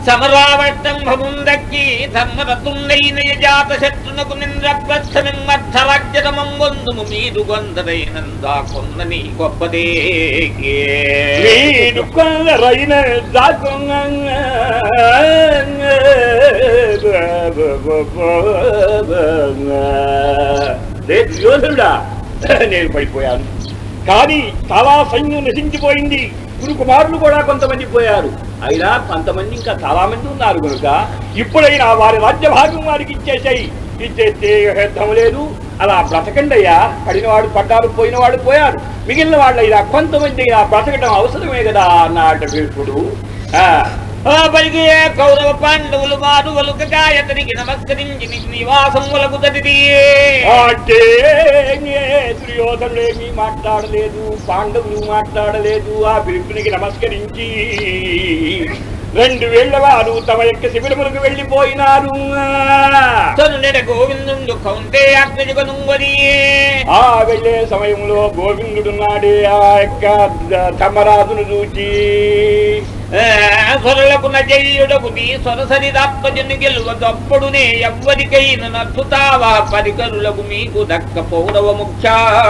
సమరావట్టంభముందక్కి ధర్మరతుండైన జాత శత్రునకు నింద్రప్రస్థమిమ్మర్థరాజ్యతమం వందుము మీరు గొందరైనందా కొందని గొప్పదే వీడు కొందరైన దాకున్న లేదు యోధుడా నేను పడిపోయాను కానీ చాలా సైన్యం నశించిపోయింది గురు కుమారులు కూడా కొంతమంది పోయారు అయినా కొంతమంది ఇంకా చాలా మంది ఉన్నారు కనుక ఇప్పుడైనా వారి రాజ్యభాగం వారికి ఇచ్చేసాయి ఇచ్చేస్తే యుద్ధం లేదు అలా బ్రతకండి అయ్యా పడినవాడు పడ్డారు పోయినవాడు పోయారు మిగిలిన వాళ్ళు ఇలా కొంతమంది ఇలా బ్రతకడం అవసరమే కదా అన్నాడు భీష్ముడు ఆ, ఆ పలికి కౌరవ పాండవులు మారు వలుకగాయతనికి నమస్కరించి ని- నివాసం వలకుతది అంటే దుర్యోధనుడేమీ మాట్లాడలేదు పాండవులు మాట్లాడలేదు ఆ పిలుపునికి నమస్కరించి రెండు వేళ్ల వారు తమ యొక్క శిబిరములకు వెళ్ళిపోయినారు తనునెడ గోవిందుండు కౌంటే అగ్నిజుగనుంగది ఆ వెళ్ళే సమయంలో గోవిందుడున్నాడే ఆ యొక్క ధర్మరాజును చూచి సొరలకు నజయుడకు నీ సొరసరి దాత్మజను గెలువ దప్పుడునే ఎవ్వరికైన నచ్చుతావా పరికరులకు మీకు దక్క పౌరవ ముఖ్య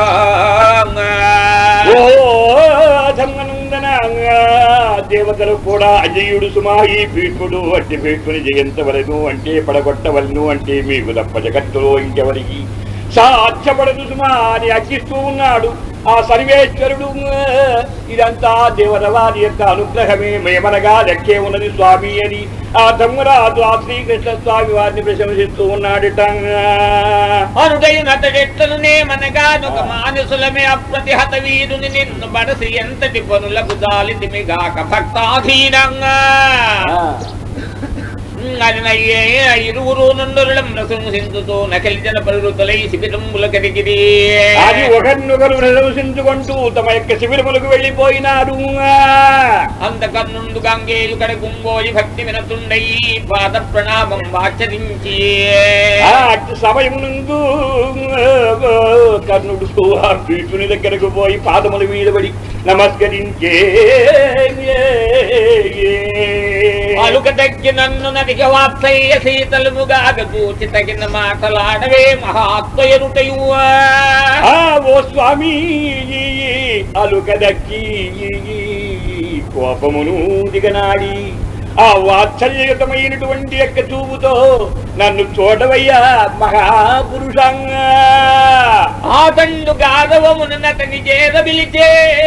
ఓ ధర్మనందన దేవతలు కూడా అజయుడు సుమాయి భీష్ముడు అంటే భీష్ముని జయంతవలను అంటే పడగొట్టవలను అంటే మీకు తప్ప జగత్తులో ఇంకెవరికి సాధ్యపడదు సుమా అని అర్చిస్తూ ఉన్నాడు ఆ సర్వేశ్వరుడు ఇదంతా దేవరవారి యొక్క అనుగ్రహమే మేమనగా లెక్కే ఉన్నది స్వామి అని ఆ ధర్మరాజు ఆ శ్రీకృష్ణ స్వామి వారిని ప్రశంసిస్తూ ఉన్నాడట అనుడైనతడెట్లను నేమనగానొక మానసులమే అప్రతిహత వీరుని నిన్ను బడసి ఎంతటి పనులకు దాలిదిమిగాక భక్తాధీనంగా అదినయ్యే ఇరువురు నుండులం ప్రశంసించుతూ నకలి జన పరుతులై శిబిరంబుల కరిగిరి అది ఒకరినొకరు ప్రశంసించుకుంటూ తమ యొక్క శిబిరములకు వెళ్ళిపోయినారు అంతకన్నుండు గంగేయు కడ గుంగోయి భక్తి వినతుండయి పాద ప్రణామం వాచరించి ఆ అట్టి సమయం నుండు కర్ణుడు ఆ భీష్ముని దగ్గరకు పోయి పాదముల మీద పడి నమస్కరించే అలుక తగ్గి నన్ను నదిగ వాత్సయ్య శీతలముగాగ చూచి తగిన మాటలాడవే మహాత్మయరుటయు ఆ ఓ స్వామి అలుకదక్కి కోపమును దిగనాడి ఆ వాత్సల్యయుతమైనటువంటి యొక్క చూపుతో నన్ను చూడవయ్యా మహాపురుషంగా ఆ తండు గాధవమున నతని చేద పిలిచే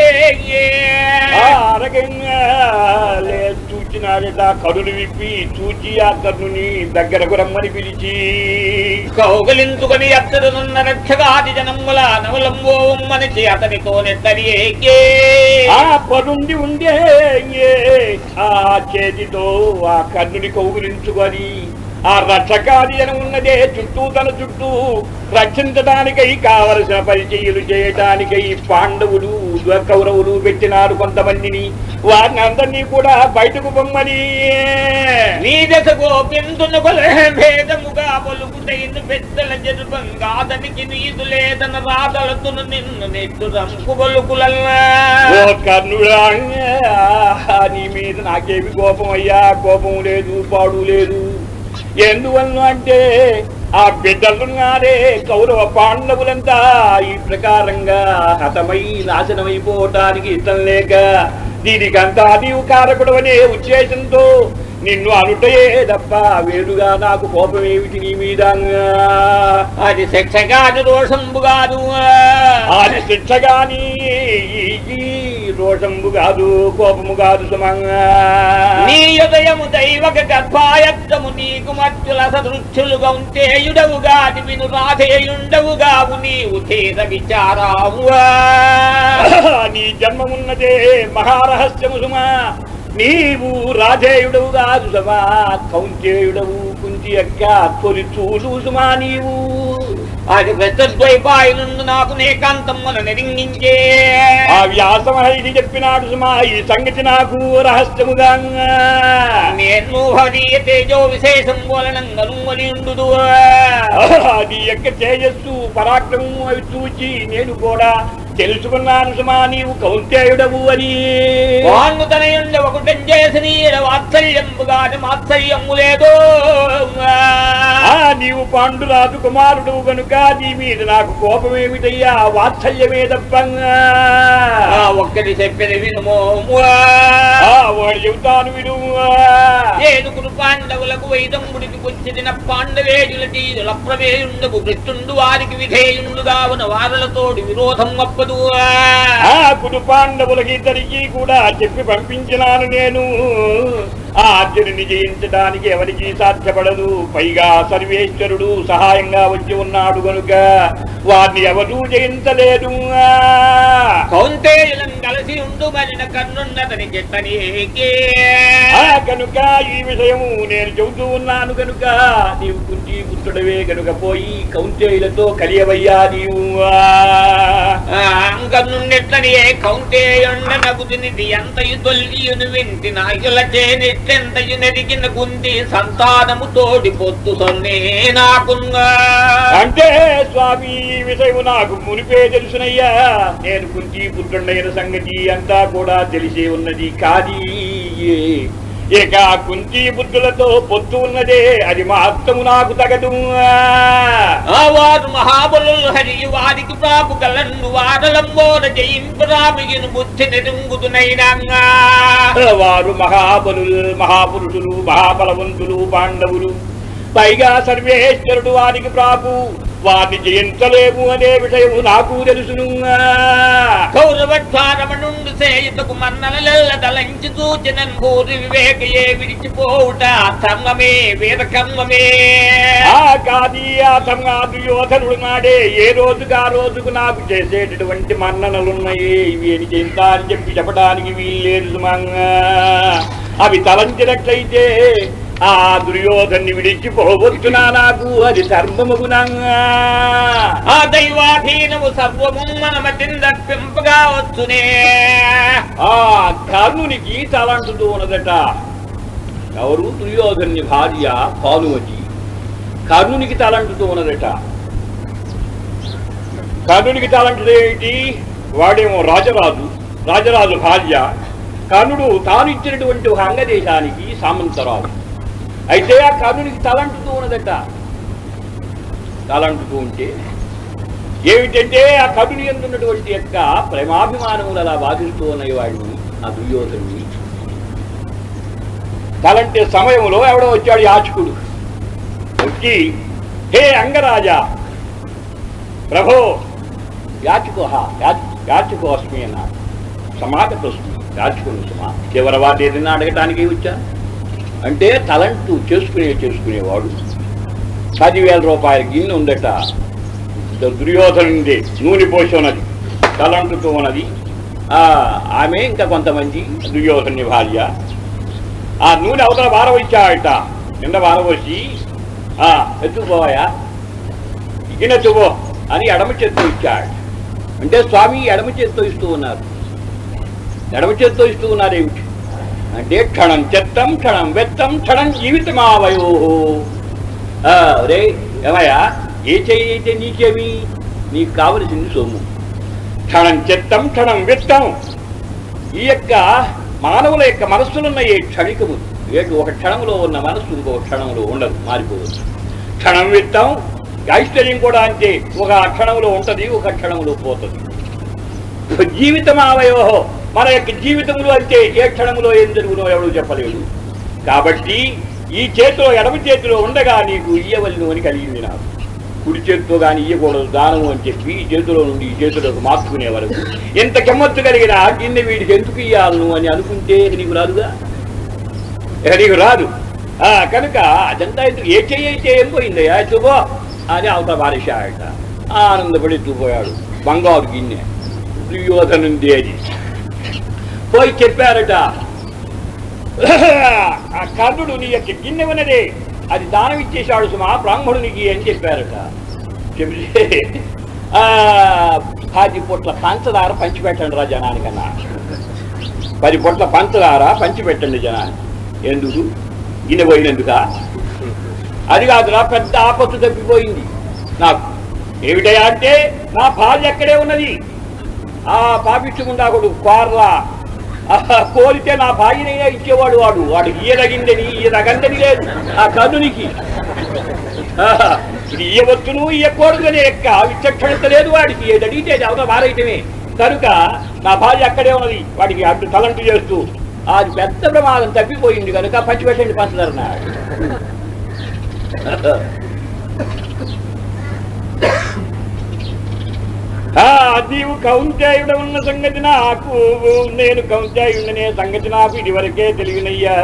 ఆ అరగంగా లే చూచినాడట కరులు విప్పి చూచి ఆ కర్ణుని దగ్గరకు రమ్మని పిలిచి కౌగలించుకొని అత్తడునున్న రక్షగాది జనముల నవలంబోమనిచి అతనితో నెత్తరి ఏకే ఆ పరుండి ఉండే ఆ చేతితో ఆ కర్ణుని కౌగులించుకొని ఆ రక్షకాది జనం ఉన్నదే చుట్టూ తన చుట్టూ రక్షించడానికై కావలసిన పరిచయలు చేయటానికై పాండవులు కౌరవులు పెట్టినారు కొంతమందిని వారిని అందరినీ కూడా బయటకు పొమ్మని నీ దశ గోపిందును భేదముగా పలుకుటైన పెద్దల జరుపంగా అతనికి నీదు లేదన రాదలతును నిన్ను నెట్టు రంపు పలుకులల్లా ఓ కర్ణుడా నీ మీద నాకేమి కోపం అయ్యా కోపం లేదు పాడు లేదు ఎందువల్ల అంటే ఆ బిడ్డలున్నారే కౌరవ పాండవులంతా ఈ ప్రకారంగా హతమై నాశనమైపోవటానికి ఇష్టం లేక దీనికంతా నీవు కారకుడు అనే ఉద్దేశంతో నిన్ను అనుటయే తప్ప వేరుగా నాకు కోపం ఏమిటి నీ మీద అది శిక్షగాని దోషంబు కాదు అది శిక్ష గాని రోషంబు కాదు కోపము కాదు సుమంగా నీ ఉదయము దైవక గర్భాయత్తము నీకు మత్తుల సదృచ్చులుగా ఉంటేయుడవుగా విను రాధేయుండవుగావు నీవు చేద విచారావు నీ జన్మమున్నదే మహారహస్యము సుమా నీవు రాజేయుడవు కాదు సుమా కౌంచేయుడవు కుంచి యొక్క తొలి చూడు సుమా నీవు అది వెచ్చద్వైపాయనుండు నాకు నేకాంతమ్మను నెరింగించే ఆ వ్యాసమహర్షి చెప్పినాడు సుమా ఈ సంగతి నాకు రహస్యముగా నేను భవదీయ తేజో విశేషం వలనంగను వలియుండు నీ యొక్క తేజస్సు పరాక్రమము అవి చూచి నేను కూడా తెలుసుకున్నాను సుమా నీవు కౌంతేయుడవు అని వాణ్ణు తనయుండ ఒకటం చేసి నీడ వాత్సల్యంబుగాని మాత్సల్యము లేదు ఆ నీవు పాండురాజు కుమారుడు గనుక నీ మీద నాకు కోపమేమిటయ్యా వాత్సల్యమే తప్పంగా ఆ ఒక్కటి చెప్పిన వినుమో ఆ వాడు చెబుతాను విను ఏదుగురు పాండవులకు వైదంగుడికి వచ్చిన పాండవేయుల తీరుల ప్రమేయుండకు కృష్ణుండు వారికి విధేయుండుగా ఉన్న వారలతోటి విరోధం అప్పదు ఆ కుడు పాండవులకి ఇద్దరికి కూడా చెప్పి పంపించినాను నేను ఆ అర్జునుని జయించడానికి ఎవరికి సాధ్యపడదు పైగా సర్వేశ్వరుడు సహాయంగా వచ్చి ఉన్నాడు గనుక వారిని ఎవరూ జయించలేదు కౌంతేయులం కలిసి ఉండు మరిన కన్నున్నతని చెట్టనీకే ఆ కనుక ఈ విషయము నేను చెబుతూ ఉన్నాను కనుక నీవు కుంటి పుత్రుడవే కనుక పోయి కౌంతేయులతో కలియవయ్యా నీవు అంకన్నుండెట్లని ఏ కౌంటేయుండ నగుదినిది ఎంతయు తొల్లియును వింటి నాయుల చేనెట్టెంతయు నెరిగిన గుంది సంతానము తోడి పొత్తు సొన్నే నాకుంగా అంటే స్వామి ఈ విషయం నాకు మునిపే తెలుసునయ్యా నేను కుంతి పుత్రుడైన సంగతి అంతా కూడా తెలిసే ఉన్నది కాది ఇక కుంతి బుద్ధులతో పొత్తు ఉన్నదే అది మాత్రము నాకు తగదు ఆ వారు మహాబలు హరి వారికి ప్రాపు కలన్ను వారలంబోన జయింపరామిగిన బుద్ధి నెరుంగుతునైనా వారు మహాబలు మహాపురుషులు మహాబలవంతులు పాండవులు పైగా సర్వేశ్వరుడు వారికి ప్రాపు వారిని జయించలేము అనే విషయము నాకు తెలుసును కౌరవత్వారమణుండు సేయుతకు మన్నలెల్ల దళంచి సూచనన్ భూరి వివేకయే విడిచిపోవుట ధర్మమే వీరకర్మమే ఆ కాది ఆ సంగాదు యోధనుడు నాడే ఏ రోజుకు ఆ రోజుకు నాకు చేసేటటువంటి మన్ననలున్నాయి ఇవి అని చేస్తా అని చెప్పి చెప్పడానికి వీల్లేదు సుమంగా అవి తలంచినట్లయితే ఆ దుర్యోధన్ని విడిచిపోవచ్చునా నాకు అది ధర్మముగునంగా ఆ దైవాధీనము సర్వము మనమటిని దర్పింపగా వచ్చునే ఆ కర్ణునికి తలంటుతూ ఉన్నదట ఎవరు దుర్యోధన్ని భార్య భానుమతి కర్ణునికి తలంటుతూ ఉన్నదట కర్ణునికి తలంటుడు ఏమిటి వాడేమో రాజరాజు రాజరాజు భార్య కర్ణుడు తాను ఇచ్చినటువంటి ఒక అంగదేశానికి సామంతరాజు అయితే ఆ కర్ణునికి తలంటుతూ ఉన్నదట తలంటుతూ ఉంటే ఏమిటంటే ఆ కర్ణుని ఎందున్నటువంటి యొక్క ప్రేమాభిమానములు అలా బాధిస్తూ ఉన్నాయి వాడిని ఆ దుర్యోధనుని తలంటే సమయంలో ఎవడో వచ్చాడు యాచకుడు వచ్చి హే అంగరాజా ప్రభో యాచకోహ యాచకోస్మి అన్నాడు సమాగతోస్మి యాచకుని సుమా ఎవరవాడు ఏదైనా అడగటానికి వచ్చా అంటే తలంటు చేసుకునే చేసుకునేవాడు పదివేల రూపాయల గిన్నె ఉందట దుర్యోధనుంది నూనె పోసి ఉన్నది తలంటుతూ ఉన్నది ఆ ఆమె ఇంకా కొంతమంది దుర్యోధని భార్య ఆ నూనె అవతల వారవచ్చాడట నిన్న వారవచ్చి ఆ ఎత్తుకుపోయా గిన్నె ఎత్తుకో అని ఎడమ చేత్తో ఇచ్చాడు అంటే స్వామి ఎడమ చేత్తో ఇస్తూ ఉన్నారు ఎడమ చేత్తో ఇస్తూ ఉన్నారు ఏమిటి అంటే క్షణం చెత్తం క్షణం వెత్తం క్షణం జీవితమావయో రే ఏమయ్యా ఏ చెయ్యి అయితే నీకేమి నీకు కావలసింది సొమ్ము క్షణం చెత్తం క్షణం విత్తం ఈ యొక్క మానవుల యొక్క మనస్సులున్న ఏ క్షణికము ఏటు ఒక క్షణంలో ఉన్న మనస్సు ఇంకో క్షణంలో ఉండదు మారిపోవచ్చు క్షణం విత్తం ఐశ్వర్యం కూడా అంతే ఒక క్షణంలో ఉంటది ఒక క్షణంలో పోతుంది జీవితం అవయవో మన యొక్క జీవితంలో అంతే ఏ క్షణంలో ఏం జరుగునో ఎవరు చెప్పలేడు కాబట్టి ఈ చేతిలో ఎడమ చేతిలో ఉండగా నీకు ఇయ్యవలను అని కలిగింది నాకు కుడి చేతితో కానీ ఇయ్యకూడదు దానము అని చెప్పి ఈ చేతిలో నుండి ఈ చేతిలోకి మార్చుకునే వరకు ఎంత కెమ్మత్తు కలిగిన గిన్నె వీడికి ఎందుకు ఇయ్యాలను అని అనుకుంటే నీకు రాదుగా ఇక నీకు రాదు ఆ కనుక అదంతా ఎందుకు ఏ చెయ్యి అయితే ఏం పోయిందయ్యా ఎత్తుకో అని అవతల బారేశాడట ఆనందపడి ఎత్తుకుపోయాడు బంగారు గిన్నె దుర్యోధనుంది అది పోయి చెప్పారట ఆ కర్ణుడు నీ యొక్క గిన్నె ఉన్నదే అది దానం ఇచ్చేశాడు సుమా బ్రాహ్మణునికి అని చెప్పారట చెబితే ఆ, పది పొట్ల పంచదార పంచిపెట్టండి రా జనానికన్నా పది పొట్ల పంచదార పంచిపెట్టండి జనానికి ఎందుకు గిన్నె పోయినందుక అది కాదురా పెద్ద ఆపత్తు తప్పిపోయింది నాకు ఏమిటయా అంటే నా భార్య ఎక్కడే ఉన్నది ఆ పాపిచ్చుకుండాకుడు కోర్లా ఆ, కోరితే నా భార్యనైనా ఇచ్చేవాడు వాడు వాడు ఈయదగిందని ఈయదగందని లేదు ఆ కర్ణునికి ఆ, ఇది ఇయ్యవచ్చును ఇయ్యకూడదు ఎక్క విచక్షణత లేదు వాడికి ఏది అడిగితే అది అవత మారైతమే కనుక నా భార్య అక్కడే ఉన్నది వాడికి అడ్డు తలంటు చేస్తూ అది పెద్ద ప్రమాదం తప్పిపోయింది కనుక పంచిపెట్టండి పంచదరన్నాడు ఆ, నీవు కౌంచాయుడ ఉన్న సంగతి నాకు నేను కౌంచాయుడనే సంగతి నాకు ఇది వరకే తెలియనయ్యా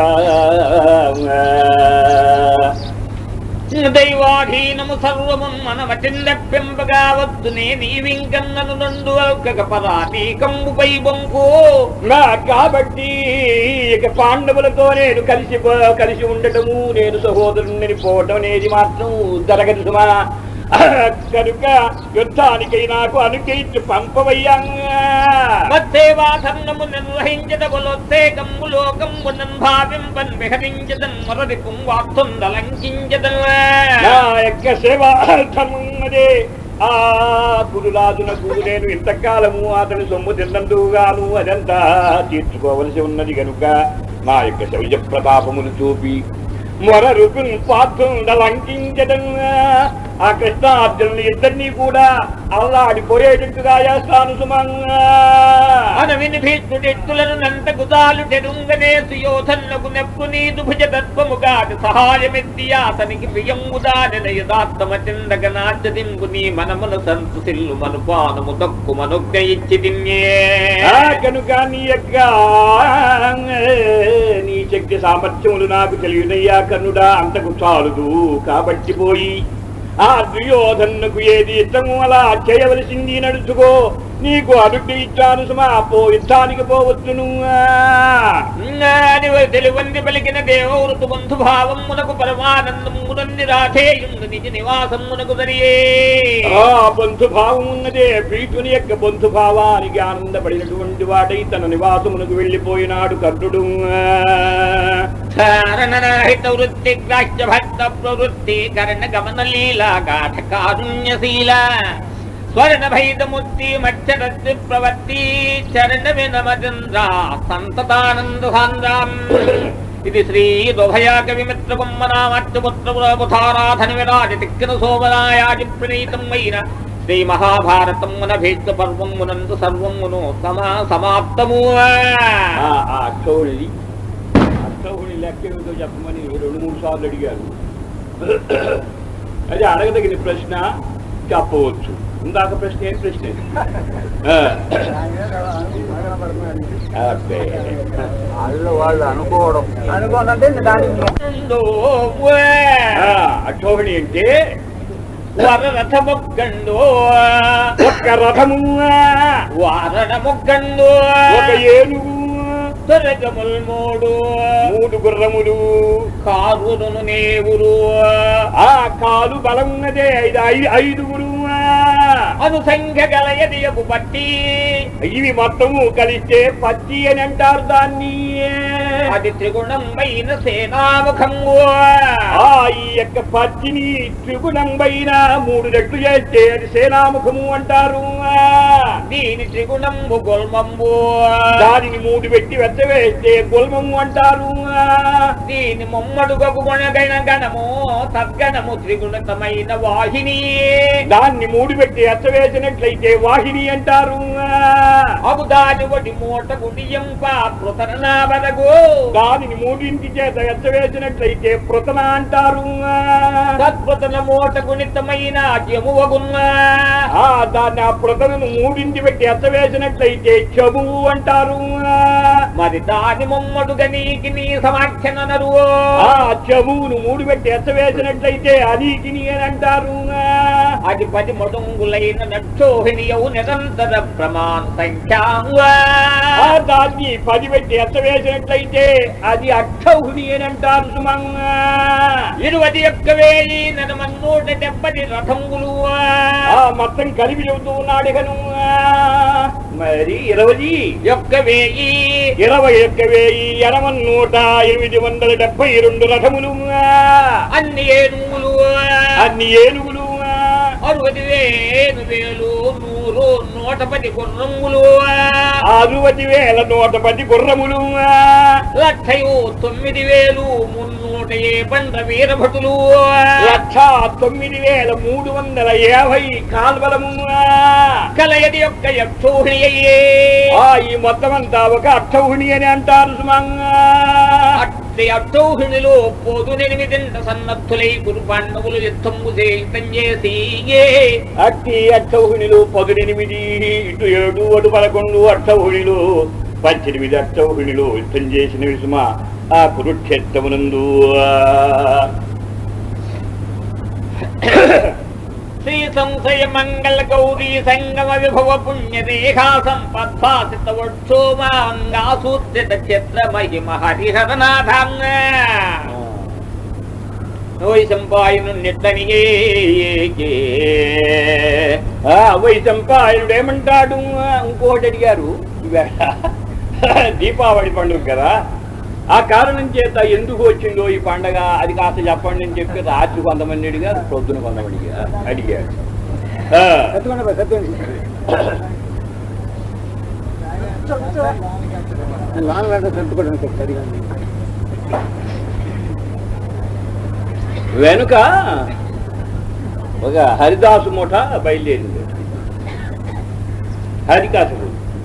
దైవాధీనము సర్వము మనమటిందప్పింపగా వద్దునే నీవింకన్నను నందు అల్కక పరాతీకంబుపై బొంకు నా కాబట్టి ఇక పాండవులతో నేను కలిసి పో- కలిసి ఉండటము నేను సహోదరుని పోవటం అనేది మాత్రం జరగదు సుమా కనుక యుద్ధానికై నాకు అనుకయించి పంపవయ్యా మత్తేవాధర్మము నిర్వహించద బలోత్సేకంబు లోకంబునన్ భావింపన్ విహరించదన్ మొరది కుంవాత్తుందలంకించదన్ నా యొక్క సేవార్థమున్నదే ఆ పురులాదునకు నేను ఇంతకాలము అతని సొమ్ము తిన్నందుగాను అదంతా తీర్చుకోవలసి ఉన్నది గనుక నా యొక్క శౌర్య ప్రతాపమును చూపి మొర రుకున్ పాత్రుండలంకించడం ఆ కృష్ణార్జునులు ఇద్దరినీ కూడా అల్లాడిపోయేటట్టుగా చేస్తాను సుమంగా అన విని భీష్ముడెత్తులను నంత గుదాలు టెరుంగనే సుయోధన్నకు నెప్పు నీదు భుజ తత్వముగాడు సహాయమెత్తి అతనికి ప్రియంబుదాని యదాత్తమచిందక నాట్యదింపు నీ మనమున సంతు సిల్లు మనుపానము దక్కు మనుగ్గ ఇచ్చి తిన్యే ఆ కనుక నీ యొక్క నీ శక్తి సామర్థ్యములు నాకు తెలియదయ్యా కన్నుడా అంతకు చాలుదు కాబట్టి పోయి ఆ దుర్యోధనుకు ఏది ఇష్టము అలా చేయవలసింది నడుచుకో నీకు అడుగు ఇచ్చాను సుమా పో యుద్ధానికి పోవచ్చును తెలివంది పలికిన దేవవృతు బంధు భావమునకు పరమానందమునంది రాధేయుండు నిజ నివాసమునకు దరియే ఆ బంధుభావం ఉన్నదే ప్రీతుని యొక్క బంధుభావానికి ఆనందపడినటువంటి వాడై తన నివాసమునకు వెళ్ళిపోయినాడు కర్ణుడు ధారణరహిత వృత్తి గ్రాహ్య భక్త ప్రవృత్తి కర్ణ గమన లీలా గాఢ కారుణ్యశీల స్వర్ణ భైదముక్తి మచ్చరస్తి ప్రవర్తి చరణ వినమచంద్ర సంతతానంద సాంద్రాం ఇది శ్రీ దుభయా కవిమిత్ర బొమ్మనామత్యపుత్రపుధారాధన విరాజ తిక్కిన సోమనాయాజి ప్రణీతం అయిన శ్రీ మహాభారతం మన భీష్మ పర్వమునందు సర్వమును సమా సమాప్తము ఆ ఆ అక్షౌహిణి అక్షౌహిణి లెక్క ఏమిటో చెప్పమని రెండు మూడు సార్లు అడిగారు అది అడగదగిన ప్రశ్న చెప్పవచ్చు ఇందాక ప్రశ్న ఏం ప్రశ్న ఇది? ఆ, అబ్బే. వాళ్ళు వాళ్ళు అనుకోవడం అనుకోనంటే దానికి ఆ, అక్షౌహిణి అంటే వరరథ మొగ్గండు ఒక్క రథము వారణ మొగ్గండు ఒక ఏనుగు తొరగముల్ మూడు మూడు గుర్రములు కారును నేవురు ఆ కాలు బలమున్నదే ఐదు ఐ- ఐదుగురు అను సంఖ్య గలయదియకు పట్టి ఇవి మొత్తము కలిస్తే పచ్చి అని అంటారు దాన్ని అది త్రిగుణం పైన సేనాముఖంగు ఆ ఈ యొక్క పచ్చిని త్రిగుణం పైన మూడు రెట్లు చేస్తే అది సేనాముఖము అంటారు దీని త్రిగుణంబు గొల్మంబు దానిని మూడు పెట్టి వెచ్చవేస్తే గుల్మము అంటారు దీని మొమ్మడుగకు గుణగణ గణము తద్గణము త్రిగుణతమైన వాహిని దాన్ని మూడు పెట్టి ఎచ్చవేసినట్లయితే వాహిని అంటారు అగు దాని ఒకటి మూట గుడియంప ప్రతరణ బదగు దానిని మూడింటి చేత ఎచ్చవేసినట్లయితే పృతన అంటారు తత్పతన మూట గుణితమైన జమువగున్న ఆ దాన్ని ఆ పృతను మూడింటి పెట్టి ఎచ్చవేసినట్లయితే చమువు అంటారు మరి దాని మొమ్మడుగ నీకి నీ సమాఖ్యనరు ఆ చమువును మూడు పెట్టి ఎచ్చవేసినట్లయితే అనీకిని అని అంటారు అది పది మడుంగులైన నక్షోహిణియవు నిరంతర ప్రమాణ సంఖ్యా ఆ దాన్ని పది పెట్టి ఎచ్చవేసినట్లయితే అది అక్షౌహిణి అని అంటారు సుమంగా ఇరువది యొక్క వేయి నూట డెబ్బది రథంగులు ఆ మొత్తం కలిపి చెబుతూ ఉన్నాడు కను మరి ఇరవై యొక్క వేయి ఇరవై ఒక్క వెయ్యి ఎనభై నూట ఎనిమిది వందల డెబ్బై రెండు రథములు అన్ని ఏనుగులు అన్ని ఏనుగులు అరవది వేలు వేలు నూరు నూట పది గుర్రములు అరవది వేల నూట పది గుర్రములు లక్షయు తొమ్మిది వేలు మున్నూట ఏ బండ వీరభటులు లక్ష తొమ్మిది వేల మూడు వందల యాభై కాల్వలము కలయది యొక్క యక్షోహిణి అయ్యే ఆ ఈ మొత్తం అంతా ఒక అక్షౌహిణి అని అంటారు సుమంగా అట్టి అక్షోహిణిలో పోదునెనిమిదింట సన్నద్ధులై గురు పాండవులు యుద్ధము చేయుతం చేసి అట్టి అక్షౌహిణిలు పదునెనిమిది ఇటు ఏడు అటు పదకొండు అక్షౌహిణిలు పద్దెనిమిది అక్షౌహిణిలు యుద్ధం చేసిన విసుమ ఆ కురుక్షేత్రమునందు శ్రీ సంశయ మంగళ గౌరీ సంగమ విభవ పుణ్య రేఖా సంపద్భాసిత వక్షోమాంగాసూత్రిత చిత్ర మహిమ హరిహరనాథాంగ ఓయ్ సంపాయను నిట్టనియే ఆ వైశంపాయనుడు ఏమంటాడు ఇంకోటి అడిగారు ఇవాళ దీపావళి పండుగ కదా ఆ కారణం చేత ఎందుకు వచ్చిందో ఈ పండగ అది కాస్త చెప్పండి అని చెప్పి రాత్రి కొంతమంది అడిగారు పొద్దున కొంతమంది అడిగారు అడిగారు ఆ, వెనుక ఒక హరిదాసు మూట బయలుదేరింది హరిదాసు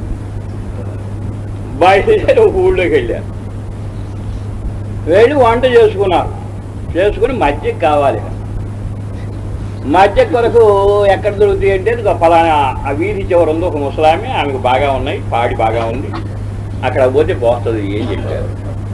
బయలుదేరి ఒక ఊళ్ళోకి వెళ్ళారు వెళ్ళి వంట చేసుకున్నారు చేసుకుని మధ్యకి కావాలి మధ్య కొరకు ఎక్కడ దొరుకుతాయి అంటే ఇదిగో పలానా ఆ వీధి చివర ఉంది ఒక ముసలామి ఆమెకు బాగా ఉన్నాయి పాడి బాగా ఉంది అక్కడ పోతే పోస్తుంది ఏం చెప్పారు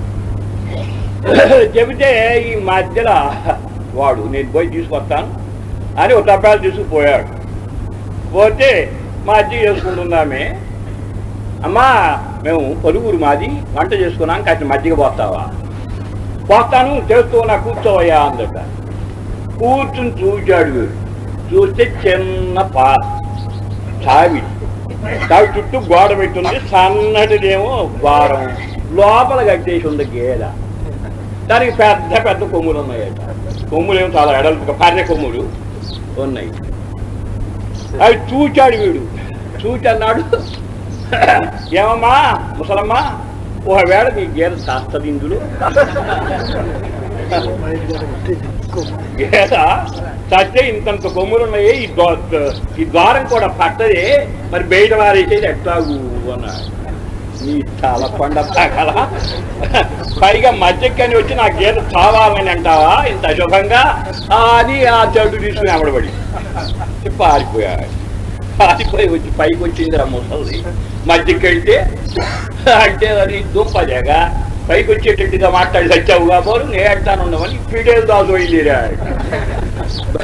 చెబితే ఈ మధ్యలో వాడు నేను పోయి తీసుకొస్తాను అని ఒక తప్పాలు తీసుకుపోయాడు పోతే మా అజ్జి చేసుకుంటున్నామే అమ్మా మేము పొరుగురు మాది వంట చేసుకున్నాం కాస్త మజ్జిగ పోస్తావా పోస్తాను చేస్తూ నా కూర్చోవయ్యా అందట కూర్చుని చూశాడు వీడు చూస్తే చిన్న పా చావి చావి చుట్టూ గోడ పెట్టుంది సన్నటిదేమో ద్వారం లోపల కట్టేసి ఉంది గేద దానికి పెద్ద పెద్ద కొమ్ములు ఉన్నాయట కొమ్ములు ఏమో చాలా ఎడల్పుగా పర్రె కొమ్ములు ఉన్నాయి అవి చూచాడు వీడు చూచి అన్నాడు ఏమమ్మా ముసలమ్మా ఒకవేళ నీ గేద శాస్త్రది ఇందులో గేద చస్తే ఇంతంత కొమ్ములు ఉన్నాయి ఈ ద్వా- ఈ ద్వారం కూడా పట్టదే మరి బయట వారేసేది ఎట్లాగు అన్నాడు నీ చాలా పండ పాకల పైగా మధ్యకని వచ్చి నా గీత చావాలని అంటావా ఇంత అశుభంగా ఆ అని ఆ చెడు తీసుకుని అమడబడి పారిపోయాడు పారిపోయి వచ్చి పైకి వచ్చింది ఆ ముసలి మధ్యకి వెళ్తే అంటే అది దుంపదేగా పైకి వచ్చేటట్టుగా మాట్లాడి వచ్చావు కాబోలు నేను అంటాను ఉండమని పీడేలు దాసు వెళ్ళిరా